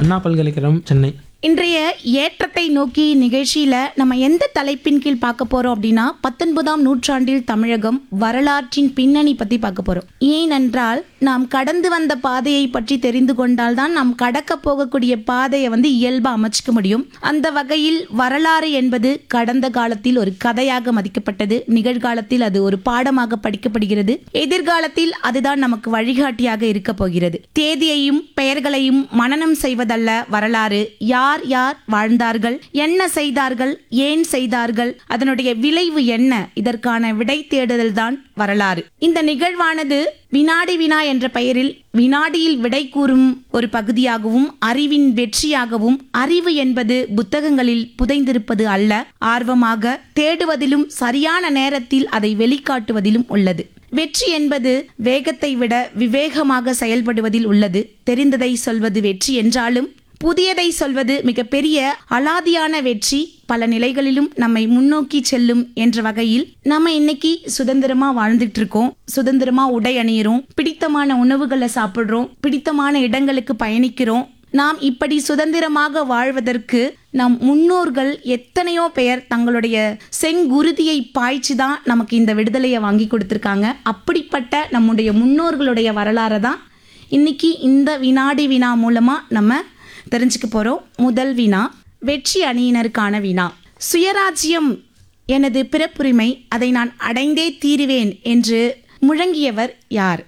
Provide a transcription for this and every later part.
அண்ணா பல்கலைக்கழகம் சென்னை இன்றைய ஏற்றத்தை நோக்கி நிகழ்ச்சியில நம்ம எந்த தலைப்பின் கீழ் பார்க்க போறோம் அப்படின்னா பத்தொன்பதாம் நூற்றாண்டில் தமிழகம் வரலாற்றின் பின்னணி பத்தி பார்க்க போறோம் ஏனென்றால் நாம் கடந்து வந்த பாதையை பற்றி தெரிந்து கொண்டால்தான் நாம் கடக்க போகக்கூடிய பாதையை வந்து இயல்பா அமைச்சுக்க முடியும் அந்த வகையில் வரலாறு என்பது கடந்த காலத்தில் ஒரு கதையாக மதிக்கப்பட்டது நிகழ்காலத்தில் அது ஒரு பாடமாக படிக்கப்படுகிறது எதிர்காலத்தில் அதுதான் நமக்கு வழிகாட்டியாக இருக்க போகிறது தேதியையும் பெயர்களையும் மனனம் செய்வதல்ல வரலாறு யார் யார் வாழ்ந்தார்கள் என்ன செய்தார்கள் ஏன் செய்தார்கள் அதனுடைய விளைவு என்ன இதற்கான விடை தேடுதல் தான் வரலாறு இந்த நிகழ்வானது வினாடி வினா என்ற பெயரில் வினாடியில் விடை கூறும் ஒரு பகுதியாகவும் அறிவின் வெற்றியாகவும் அறிவு என்பது புத்தகங்களில் புதைந்திருப்பது அல்ல ஆர்வமாக தேடுவதிலும் சரியான நேரத்தில் அதை வெளிக்காட்டுவதிலும் உள்ளது வெற்றி என்பது வேகத்தை விட விவேகமாக செயல்படுவதில் உள்ளது தெரிந்ததை சொல்வது வெற்றி என்றாலும் புதியதை சொல்வது மிகப்பெரிய அலாதியான வெற்றி பல நிலைகளிலும் நம்மை முன்னோக்கி செல்லும் என்ற வகையில் நம்ம இன்னைக்கு சுதந்திரமா வாழ்ந்துட்டு இருக்கோம் சுதந்திரமா உடை அணியிறோம் பிடித்தமான உணவுகளை சாப்பிடுறோம் பிடித்தமான இடங்களுக்கு பயணிக்கிறோம் நாம் இப்படி சுதந்திரமாக வாழ்வதற்கு நம் முன்னோர்கள் எத்தனையோ பெயர் தங்களுடைய செங்குருதியை பாய்ச்சி தான் நமக்கு இந்த விடுதலையை வாங்கி கொடுத்துருக்காங்க அப்படிப்பட்ட நம்முடைய முன்னோர்களுடைய வரலாறை தான் இன்னைக்கு இந்த வினாடி வினா மூலமா நம்ம தெரிஞ்சுக்க போறோம் முதல் வினா வெற்றி அணியினருக்கான வினா சுயராஜ்யம் எனது பிறப்புரிமை அதை நான் அடைந்தே தீருவேன் என்று முழங்கியவர் யார்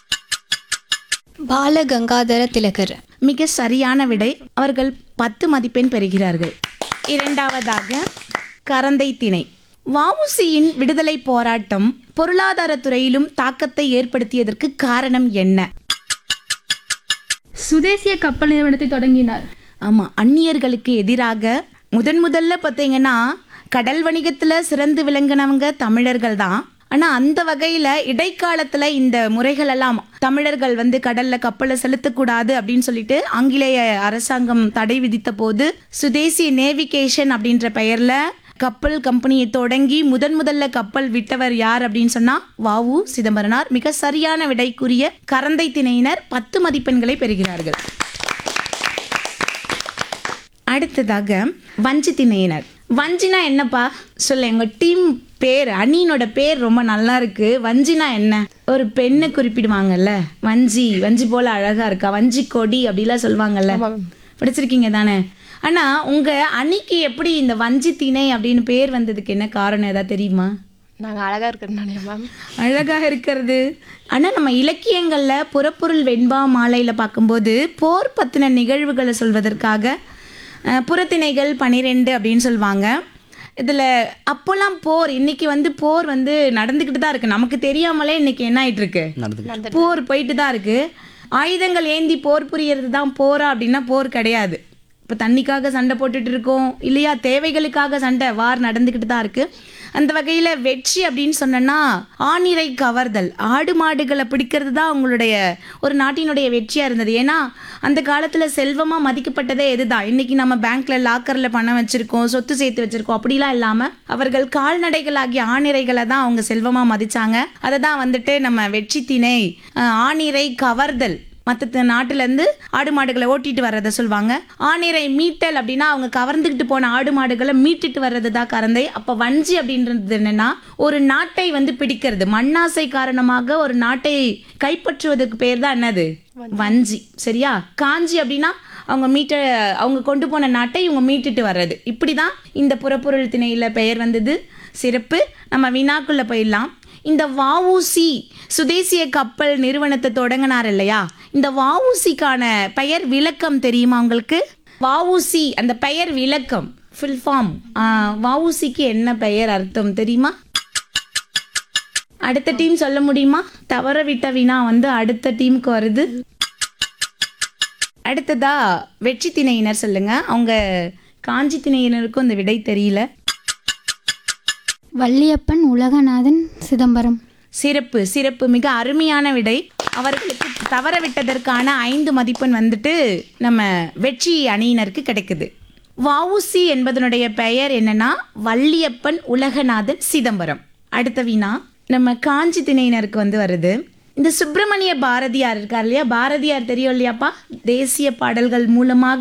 பாலகங்காதர திலகர் மிக சரியான விடை அவர்கள் பத்து மதிப்பெண் பெறுகிறார்கள் இரண்டாவதாக கரந்தை திணை வஉசியின் விடுதலை போராட்டம் பொருளாதார துறையிலும் தாக்கத்தை ஏற்படுத்தியதற்கு காரணம் என்ன சுதேசிய கப்பல் நிறுவனத்தை தொடங்கினார் ஆமா அந்நியர்களுக்கு எதிராக முதன் முதல்ல பார்த்தீங்கன்னா கடல் வணிகத்துல சிறந்து விளங்கினவங்க தமிழர்கள் தான் ஆனா அந்த வகையில இடைக்காலத்துல இந்த முறைகள் எல்லாம் தமிழர்கள் வந்து கடல்ல கப்பலை செலுத்தக்கூடாது அப்படின்னு சொல்லிட்டு ஆங்கிலேய அரசாங்கம் தடை விதித்த போது சுதேசி நேவிகேஷன் அப்படின்ற பெயர்ல கப்பல் கம்பெனியை தொடங்கி முதன் முதல்ல கப்பல் விட்டவர் யார் அப்படின்னு சொன்னா வாவு சிதம்பரனார் மிக சரியான விடைக்குரிய கரந்தை திணையினர் பத்து மதிப்பெண்களை பெறுகிறார்கள் அடுத்ததாக வஞ்சி திணையினர் வஞ்சினா என்னப்பா சொல்ல எங்க டீம் பேர் அணியினோட பேர் ரொம்ப நல்லா இருக்கு வஞ்சினா என்ன ஒரு பெண்ணை குறிப்பிடுவாங்கல்ல வஞ்சி வஞ்சி போல அழகா இருக்கா வஞ்சி கொடி அப்படிலாம் சொல்லுவாங்கல்ல படிச்சிருக்கீங்க தானே ஆனா உங்க அணிக்கு எப்படி இந்த வஞ்சி திணை அப்படின்னு பேர் வந்ததுக்கு என்ன காரணம் ஏதாவது தெரியுமா நாங்கள் அழகாக இருக்கிறனாலே மேம் அழகாக இருக்கிறது ஆனால் நம்ம இலக்கியங்களில் புறப்பொருள் வெண்பா மாலையில் பார்க்கும்போது போர் பற்றின நிகழ்வுகளை சொல்வதற்காக அஹ், புறத்திணைகள் பனிரெண்டு அப்படின்னு சொல்லுவாங்க இதில் அப்போல்லாம் போர் இன்னைக்கு வந்து போர் வந்து நடந்துக்கிட்டு தான் இருக்குது நமக்கு தெரியாமலே இன்னைக்கு என்ன ஆயிட்டு இருக்கு போர் போயிட்டு தான் இருக்கு ஆயுதங்கள் ஏந்தி போர் புரியறது தான் போரா அப்படின்னா போர் கிடையாது இப்போ தண்ணிக்காக சண்டை போட்டுட்டு இருக்கோம் இல்லையா தேவைகளுக்காக சண்டை வார் நடந்துக்கிட்டு தான் இருக்கு அந்த வகையில் வெற்றி அப்படின்னு சொன்னோன்னா ஆணிரை கவர்தல் ஆடு மாடுகளை பிடிக்கிறது தான் அவங்களுடைய ஒரு நாட்டினுடைய வெற்றியாக இருந்தது ஏன்னா அந்த காலத்தில் செல்வமாக மதிக்கப்பட்டதே இதுதான் இன்னைக்கு நம்ம பேங்க்ல லாக்கரில் பணம் வச்சிருக்கோம் சொத்து சேர்த்து வச்சிருக்கோம் அப்படிலாம் இல்லாமல் அவர்கள் கால்நடைகளாகிய ஆணிரைகளை தான் அவங்க செல்வமாக மதிச்சாங்க அதை தான் வந்துட்டு நம்ம வெற்றி திணை அஹ், ஆணிரை கவர்தல் மற்ற நாட்டிலேருந்து ஆடு மாடுகளை ஓட்டிட்டு வர்றதை சொல்லுவாங்க ஆணிரை மீட்டல் அப்படின்னா அவங்க கவர்ந்துக்கிட்டு போன ஆடு மாடுகளை மீட்டுட்டு வர்றது தான் கறந்தை அப்போ வஞ்சி அப்படின்றது என்னன்னா ஒரு நாட்டை வந்து பிடிக்கிறது மண்ணாசை காரணமாக ஒரு நாட்டை கைப்பற்றுவதற்கு பேர் தான் என்னது வஞ்சி சரியா காஞ்சி அப்படின்னா அவங்க மீட்ட அவங்க கொண்டு போன நாட்டை இவங்க மீட்டுட்டு வர்றது இப்படி தான் இந்த புறப்பொருள் திணையில் பெயர் வந்தது சிறப்பு நம்ம வினாக்குள்ள போயிடலாம் இந்த வஉசி சுதேசிய கப்பல் நிறுவனத்தை தொடங்கினார் இல்லையா இந்த வஉசிக்கான பெயர் விளக்கம் தெரியுமா உங்களுக்கு வஉசி அந்த பெயர் விளக்கம் ஃபுல் ஃபார்ம் வஉசிக்கு என்ன பெயர் அர்த்தம் தெரியுமா அடுத்த டீம் சொல்ல முடியுமா தவற விட்ட வினா வந்து அடுத்த டீமுக்கு வருது அடுத்ததா வெற்றி திணையினர் சொல்லுங்க அவங்க காஞ்சி திணையினருக்கும் இந்த விடை தெரியல வள்ளியப்பன் உலகநாதன் சிதம்பரம் சிறப்பு சிறப்பு மிக அருமையான விடை அவர்களுக்கு தவற விட்டதற்கான ஐந்து மதிப்பெண் வந்துட்டு நம்ம வெற்றி அணியினருக்கு கிடைக்குது வஉசி என்பதனுடைய பெயர் என்னன்னா வள்ளியப்பன் உலகநாதன் சிதம்பரம் அடுத்த வினா நம்ம காஞ்சி திணையினருக்கு வந்து வருது இந்த சுப்பிரமணிய பாரதியார் இருக்கார் இல்லையா பாரதியார் தெரியும் இல்லையாப்பா தேசிய பாடல்கள் மூலமாக